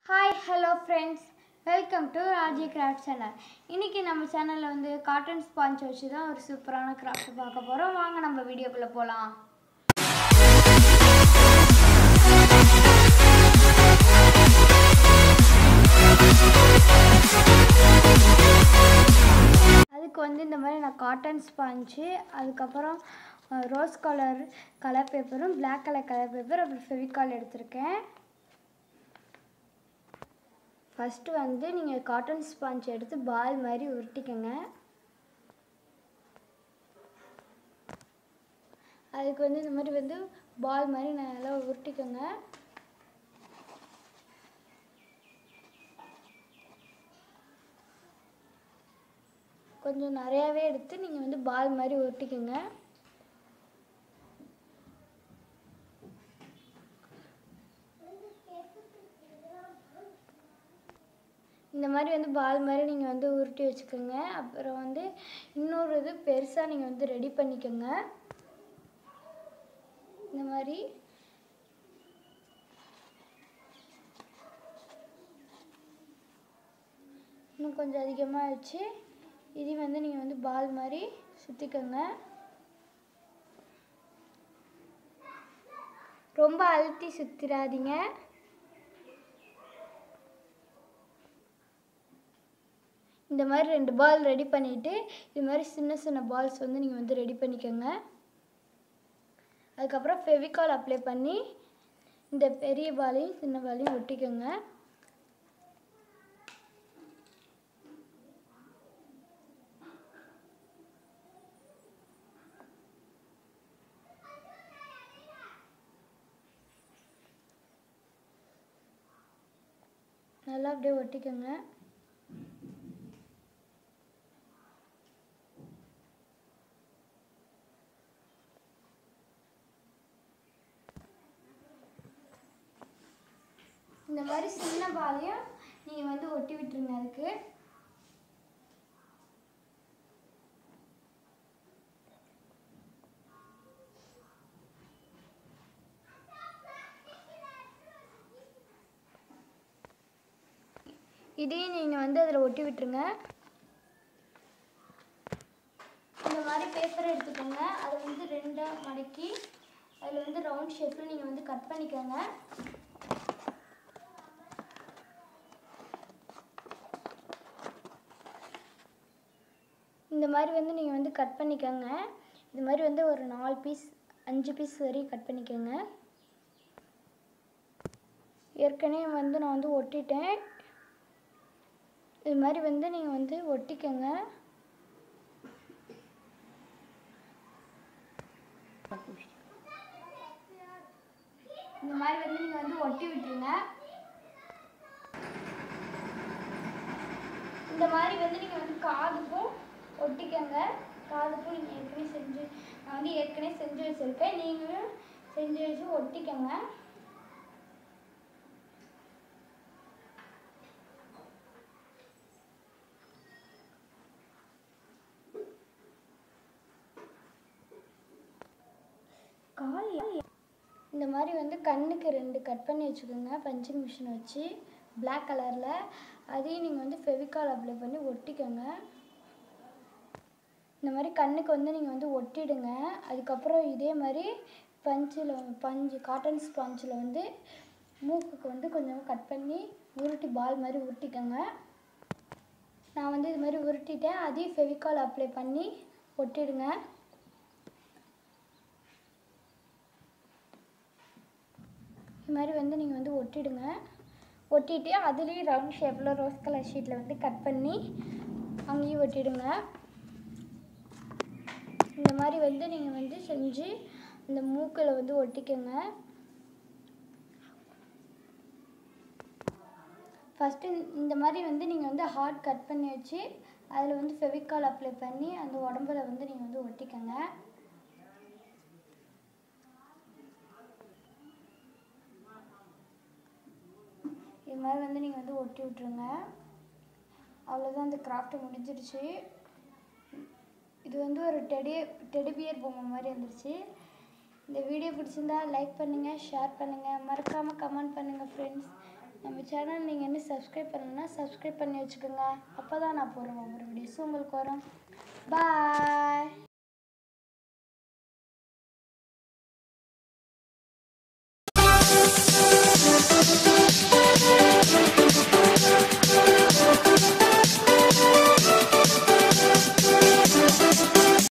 hi hello friends welcome to Raji craft channel இன்றைக்கி நம்ம சேனலில் வந்து காட்டன் ஸ்பாஞ்ச் வச்சு தான் ஒரு சூப்பரான கிராஃப்ட் பார்க்க போகிறோம் வாங்க நம்ம வீடியோக்குள்ளே போகலாம் அதுக்கு வந்து இந்த மாதிரி நான் காட்டன் ஸ்பாஞ்சு அதுக்கப்புறம் ரோஸ் கலர் கலர் பேப்பரும் பிளாக் கலர் கலர் பேப்பர் அப்புறம் ஃபெவிகால் எடுத்திருக்கேன் ஃபஸ்ட்டு வந்து நீங்கள் காட்டன் ஸ்பாஞ்ச் எடுத்து பால் மாதிரி உருட்டிக்கோங்க அதுக்கு வந்து இந்த மாதிரி வந்து பால் மாதிரி நல்லா உருட்டிக்கோங்க கொஞ்சம் நிறையாவே எடுத்து நீங்கள் வந்து பால் மாதிரி உருட்டிக்கோங்க இந்த மாதிரி வந்து பால் மாதிரி நீங்கள் வந்து உருட்டி வச்சுக்கோங்க அப்புறம் வந்து இன்னொரு இது பெருசாக நீங்கள் வந்து ரெடி பண்ணிக்கோங்க இந்த மாதிரி இன்னும் கொஞ்சம் அதிகமாக வச்சு இதையும் வந்து நீங்கள் வந்து பால் மாதிரி சுற்றிக்கோங்க ரொம்ப அழுத்தி சுற்றிடாதீங்க இந்த மாதிரி ரெண்டு பால் ரெடி பண்ணிவிட்டு இது மாதிரி சின்ன சின்ன பால்ஸ் வந்து நீங்கள் வந்து ரெடி பண்ணிக்கோங்க அதுக்கப்புறம் ஃபெவிகால் அப்ளை பண்ணி இந்த பெரிய பாலையும் சின்ன பாலையும் ஒட்டிக்கோங்க நல்லா அப்படியே ஒட்டிக்கோங்க இந்த மாதிரி சின்ன பாலையும் நீங்கள் வந்து ஒட்டி விட்டுருங்க அதுக்கு இதையும் நீங்கள் வந்து அதில் ஒட்டி விட்டுருங்க இந்த மாதிரி பேப்பர் எடுத்துக்கோங்க அதை வந்து ரெண்டாக மடக்கி அதில் வந்து ரவுண்ட் ஷேப்பில் நீங்கள் வந்து கட் பண்ணிக்கோங்க இந்த மாதிரி வந்து நீங்கள் வந்து கட் பண்ணிக்கோங்க இது மாதிரி வந்து ஒரு நாலு பீஸ் அஞ்சு பீஸ் வரையும் கட் பண்ணிக்கோங்க ஏற்கனவே வந்து நான் வந்து ஒட்டிட்டேன் இது மாதிரி வந்து நீங்கள் வந்து ஒட்டிக்கோங்க இந்த மாதிரி வந்து நீங்கள் வந்து ஒட்டி விட்டுருங்க இந்த மாதிரி வந்து நீங்கள் வந்து காதுக்கும் ஒட்டிக்கோங்க காதுக்கும் நீங்கள் ஏற்கனவே செஞ்சு நான் வந்து ஏற்கனவே செஞ்சு வச்சுருக்கேன் நீங்களும் செஞ்சு வச்சு ஒட்டிக்கோங்க கால் இந்த மாதிரி வந்து கண்ணுக்கு ரெண்டு கட் பண்ணி வச்சுக்கோங்க பஞ்சிங் மிஷின் வச்சு பிளாக் கலரில் அதையும் நீங்கள் வந்து ஃபெவிகால் அப்ளை பண்ணி ஒட்டிக்கோங்க இந்த மாதிரி கண்ணுக்கு வந்து நீங்கள் வந்து ஒட்டிடுங்க அதுக்கப்புறம் இதே மாதிரி பஞ்சில் பஞ்சு காட்டன் ஸ்பாஞ்சில் வந்து மூக்குக்கு வந்து கொஞ்சம் கட் பண்ணி உருட்டி பால் மாதிரி உருட்டிக்கோங்க நான் வந்து இது மாதிரி உருட்டிட்டேன் அதையும் ஃபெவிகால் அப்ளை பண்ணி ஒட்டிடுங்க இது மாதிரி வந்து நீங்கள் வந்து ஒட்டிடுங்க ஒட்டிட்டு அதுலேயும் ரவுண்ட் ஷேப்பில் ரோஸ் கலர் ஷீட்டில் வந்து கட் பண்ணி அங்கேயும் ஒட்டிடுங்க இந்த மாதிரி வந்து நீங்கள் வந்து செஞ்சு இந்த மூக்கில் வந்து ஒட்டிக்கோங்க ஃபஸ்ட்டு இந்த மாதிரி வந்து நீங்கள் வந்து ஹார்ட் கட் பண்ணி வச்சு அதில் வந்து ஃபெவிகால் அப்ளை பண்ணி அந்த உடம்புல வந்து நீங்கள் வந்து ஒட்டிக்கோங்க இது மாதிரி வந்து நீங்கள் வந்து ஒட்டி விட்ருங்க அவ்வளோதான் இந்த கிராஃப்ட் முடிஞ்சிருச்சு இது வந்து ஒரு டெடி டெடிபியர் பொம்மை மாதிரி வந்துருச்சு இந்த வீடியோ பிடிச்சிருந்தா லைக் பண்ணுங்கள் ஷேர் பண்ணுங்கள் மறக்காமல் கமெண்ட் பண்ணுங்கள் ஃப்ரெண்ட்ஸ் நம்ம சேனல் நீங்கள் என்ன சப்ஸ்கிரைப் பண்ணணும்னா சப்ஸ்கிரைப் பண்ணி வச்சுக்கோங்க அப்போ தான் நான் போடுற ஒவ்வொரு வீடியோஸும் உங்களுக்கு வரும் பாய்